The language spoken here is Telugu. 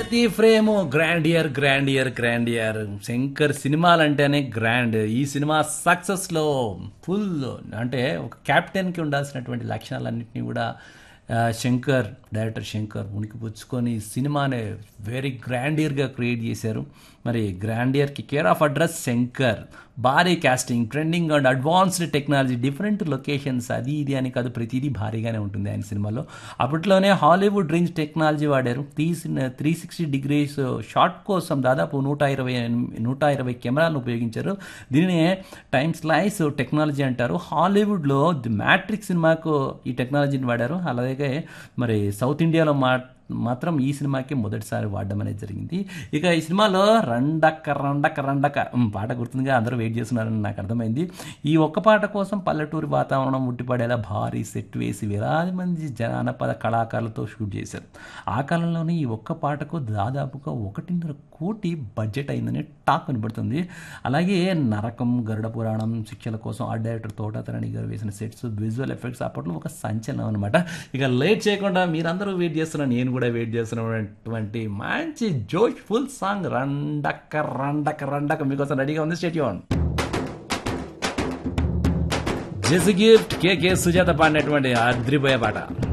ప్రతి frame grandeur grandeur grandeur Shankar సినిమాలంటేనే గ్రాండ్ ఈ సినిమా సక్సెస్ లో ఫుల్ అంటే ఒక కెప్టెన్ కి ఉండాల్సినటువంటి లక్షణాలన్నింటినీ కూడా ఆ, శంకర్ డైరెక్టర్ శంకర్ ఉనికి పుచ్చుకొని ఈ సినిమాని వెరీ గ్రాండియర్గా క్రియేట్ చేశారు మరి గ్రాండియర్కి కేర్ ఆఫ్ అడ్రస్ శంకర్ భారీ casting trending and advanced technology different locations అది ఇది అని కాదు ప్రతిదీ భారీగానే ఉంటుంది ఆయన సినిమాలో అప్పట్లోనే హాలీవుడ్ రేంజ్ టెక్నాలజీ వాడారు three three sixty degrees shot కోసం దాదాపు నూట ఇరవై నూట ఇరవై కెమెరాలను ఉపయోగించారు దీనినే టైమ్ స్లైస్ టెక్నాలజీ అంటారు హాలీవుడ్లో ది మ్యాట్రిక్ సినిమాకు ఈ టెక్నాలజీని వాడారు అలాగే మరి సౌత్ ఇండియాలో మా మాత్రం ఈ సినిమాకి మొదటిసారి వాడడం అనేది జరిగింది ఇక ఈ సినిమాలో రండక్క రండక్క రండక్క ఉమ్, పాట గుర్తుందిగా అందరూ వెయిట్ చేస్తున్నారని నాకు అర్థమైంది ఈ ఒక్క పాట కోసం పల్లెటూరి వాతావరణం ఉట్టిపడేలా భారీ సెట్ వేసి వేలాది మంది జానపద కళాకారులతో షూట్ చేశారు ఆ కాలంలోనే ఈ ఒక్క పాటకు దాదాపుగా ఒకటిన్నర కోటి బడ్జెట్ అయిందని టాక్ వినబడుతుంది అలాగే నరకం గరుడ పురాణం శిక్షల కోసం ఆర్ట్ డైరెక్టర్ తోటతరణి గారు వేసిన సెట్స్ విజువల్ ఎఫెక్ట్స్ అప్పట్లో ఒక సంచలనం అనమాట ఇక లేట్ చేయకుండా మీరందరూ వెయిట్ చేస్తున్నారు నేను కూడా వెయిట్ చేస్తున్నటువంటి మంచి జోష్ ఫుల్ సాంగ్ రండక్క రండక్క రండక్క మీకోసం రెడీగా ఉంది స్టేట్యూన్ జెస్ గిఫ్ట్ కే కే సుజాత పాడినటువంటి అద్రిపోయే పాట